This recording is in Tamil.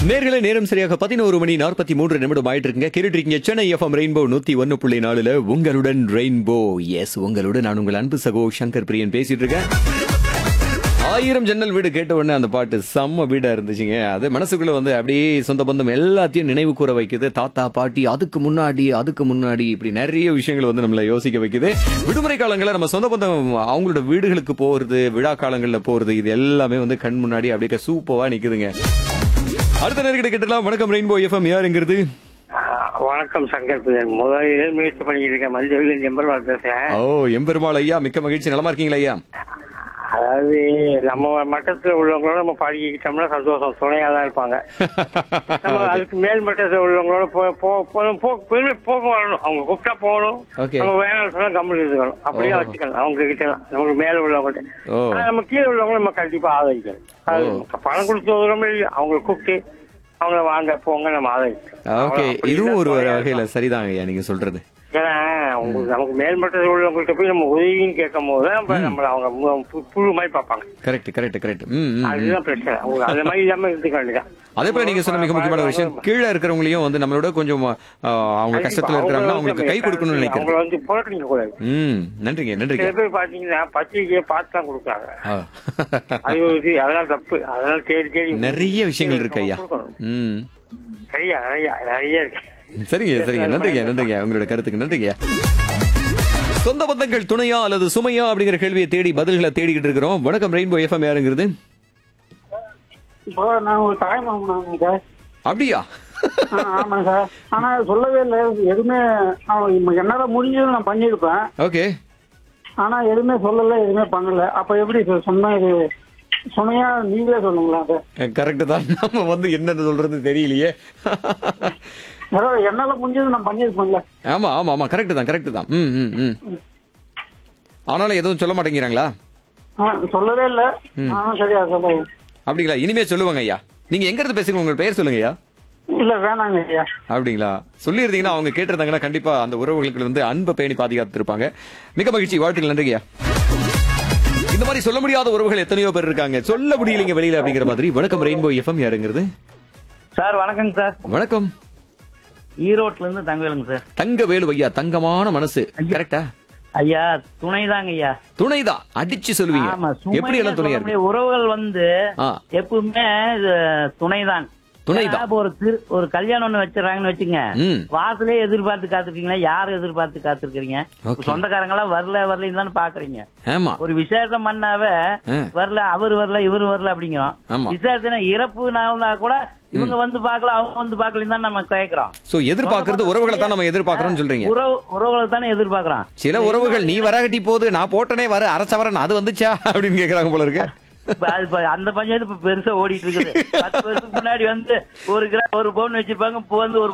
நேர்களை நேரம் சரியாக பதினோரு மணி நாற்பத்தி மூன்று நிமிடம் ஆயிட்டு இருக்குங்க கேட்டுட்டு இருக்கீங்க சென்னை எஃப்எம் ரெயின்போ நூத்தி ஒன்னு புள்ளி நாலுல உங்களுடன் ரெயின்போ எஸ் உங்களுடன் நான் உங்கள் அன்பு சகோ சங்கர் பிரியன் பேசிட்டு இருக்கேன் ஆயிரம் ஜன்னல் வீடு கேட்ட உடனே அந்த பாட்டு செம்ம வீடா இருந்துச்சுங்க அது மனசுக்குள்ள வந்து அப்படியே சொந்த பந்தம் எல்லாத்தையும் நினைவு கூற வைக்குது தாத்தா பாட்டி அதுக்கு முன்னாடி அதுக்கு முன்னாடி இப்படி நிறைய விஷயங்கள் வந்து நம்மள யோசிக்க வைக்குது விடுமுறை காலங்களில் நம்ம சொந்த பந்தம் அவங்களோட வீடுகளுக்கு போறது விழா காலங்களில் போறது இது எல்லாமே வந்து கண் முன்னாடி அப்படியே சூப்பரா நிக்குதுங்க அடுத்த நேர்கிட்ட கேட்டலாம் வணக்கம் ரெயின்போ எஃப்எம் யாருங்கிறது ஆஹ் வணக்கம் சங்கர் பிரியன் முதலில் முயற்சி பண்ணிட்டு இருக்கேன் மஞ்சள் எம்பர்வாள் பேசுறேன் ஓ எம்பெருமாள் ஐயா மிக்க மகிழ்ச்சி நலமா இருக்கீங்களா ஐயா அதாவது நம்ம மட்டத்துல உள்ளவங்களோட நம்ம பழகிக்கிட்டோம்னா சந்தோஷம் துணையா தான் இருப்பாங்க நம்ம அதுக்கு மேல் மட்டத்துல உள்ளவங்களோட போ போ போ- போ பெருமை போக வரணும் அவங்க கூப்பிட்டா போகணும் Okay. நம்ம வேணாம் சொன்னா கம்பெனி இருக்கணும் அப்படியே ஓ. வச்சுக்கணும் அவங்க கிட்ட நமக்கு மேல உள்ளவங்க ஓ. ஆனா நம்ம கீழே உள்ளவங்க நம்ம கண்டிப்பா ஆதரிக்கணும் அது பணம் கொடுத்து உதவுறோமே இல்லையோ, அவங்களை கூப்பிட்டு அவங்கள வாங்க போங்க நம்ம ஆதரிக்கணும் ஓகே அப்படி இதுவும் ஒரு இருந்தா வகையில சரிதாங்க ஐயா நீங்க சொல்றது ஏன்னா உங்களுக்கு நமக்கு மேல்மட்டத்தில் உள்ளவங்கள்ட்ட போய் நம்ம உதவின்னு கேட்கும் போது நம்ம நம்மள அவங்க மு- பு- புழு மாதிரி பார்ப்பாங்க கரெக்ட் கரெக்ட் கரெக்ட் ம் ம், ம் அதுதான் பிரச்சனை அவங்க அந்த மாதிரி இல்லாம இருந்துக்க வேண்டியதான் அதே போல நீங்க சொன்ன மிக முக்கியமான விஷயம் கீழே இருக்கிறவங்களையும் வந்து நம்மளோட கொஞ்சம் ஆ, அவங்க கஷ்டத்துல இருக்கிறாங்கன்னா அவங்களுக்கு கை கொடுக்கணும்னு நினைக்கிறேன் அவங்கள வந்து புறக்கணிக்க கூடாது ம் நன்றிங்க நன்றிங்க சில பேர் பாத்தீங்கன்னா பத்திரிக்கையை பார்த்து தான் கொடுக்குறாங்க ஆ. அது ஒரு இது அதெல்லாம் தப்பு அதெல்லாம் தேடி தேடி நிறைய விஷயங்கள் இருக்கு ஐயா கொடுக்கணும். ம் சரியா நிறைய நிறைய இருக்கு சரிங்க சரிங்க நன்றிங்க நன்றிங்க உங்களோட கருத்துக்கு நன்றிங்க சொந்த பந்தங்கள் துணையா அல்லது சுமையா அப்படிங்கிற கேள்வியை தேடி பதில்களை தேடிக்கிட்டு இருக்கிறோம் வணக்கம் ரெயின்போ எஃப்எம் யாருங்கிறது இப்போ நான் ஒரு தாய்மாமன் சார் அப்படியா ஆ, ஆமாங்க சார் ஆனா சொல்லவே இல்லை எதுவுமே நான் இப்ப என்னால முடிஞ்சது நான் பண்ணியிருப்பேன் ஓகே ஆனா எதுவுமே சொல்லல எதுவுமே பண்ணல அப்ப எப்படி சார் சொன்னா இது சொன்னையா நீங்களே சொல்லுங்களா சார் கரெக்ட் தான் நம்ம வந்து என்னன்னு சொல்றது தெரியலையே அதாவது என்னால முடிஞ்சது நான் பண்ணியிருப்பேன்ல ஆமா ஆமா ஆமா கரெக்ட் தான் கரெக்ட் தான் ம் ம் ம் ஆனாலும் எதுவும் சொல்ல மாட்டேங்கிறாங்களா ஆ, சொல்லவே இல்லை ஆனா சரியா சொல்லுங்க அப்படிங்களா இனிமே சொல்லுவாங்க ஐயா நீங்க எங்க இருந்து பேசுறீங்க உங்க பெயர் சொல்லுங்க ஐயா இல்ல வேணாங்க ஐயா அப்படிங்களா சொல்லியிருந்தீங்கன்னா அவங்க கேட்டிருந்தாங்கன்னா கண்டிப்பா அந்த உறவுகளுக்கு வந்து அன்பை பேணி பாதுகாத்திருப்பாங்க மிக மகிழ்ச்சி வாழ்த்துக்கள் நன்றிங்க இந்த மாதிரி சொல்ல முடியாத உறவுகள் எத்தனையோ பேர் இருக்காங்க சொல்ல முடியலைங்க வெளியில அப்படிங்கிற மாதிரி வணக்கம் ரெயின்போ எஃப்எம் யாருங்கிறது சார் வணக்கங்க சார் வணக்கம் ஈரோட்ல இருந்து தங்கவேலுங்க சார் தங்க வேலு ஐயா தங்கமான மனசு கரெக்டா ஐயா துணைதாங்க ஐயா துணைதான் அடிச்சு சொல்லுவீங்க ஆமா எப்படி எல்லாம் துணையா இருக்கு சுமையா உறவுகள் வந்து ஆ. எப்பவுமே இது துணைதான் துணைதான். ஏன்னா, இப்ப ஒரு திரு ஒரு கல்யாணம் ஒண்ணு வச்சிடறாங்கன்னு வச்சுங்க ம் வாசலே எதிர்பார்த்து காத்திருக்கீங்களா யார் எதிர்பார்த்து காத்திருக்கீங்க Okay. சொந்தக்காரங்க எல்லாம் வரல வரலன்னு தானே பாக்குறீங்க ஆமா ஒரு விசேஷம் பண்ணாவே ஆ. வரல அவர் வரல இவர் வரல அப்படிங்கிறோம் ஆமா. விசேஷம் இறப்பு நாள்னா கூட இவங்க வந்து பார்க்கல அவங்க வந்து பார்க்கலன்னு தான் நம்ம கேட்கிறோம் சோ எதிர்பார்க்கறது உறவுகளை தான் நம்ம எதிர்பார்க்கறோம்னு சொல்றீங்க உறவு உறவுகளை தானே எதிர்பார்க்கிறோம் சில உறவுகள் நீ வராகட்டி போது நான் போட்டனே வர அரசவரன் அது வந்துச்சா அப்படின்னு கேக்குறாங்க போல இருக்கு இப்ப அது இப்ப அந்த பஞ்சாயத்து இப்ப பெருசா ஓடிட்டு இருக்குது பத்து வருஷத்துக்கு முன்னாடி வந்து ஒரு கிராம் ஒரு பவுன் வச்சிருப்பாங்க இப்போ வந்து ஒரு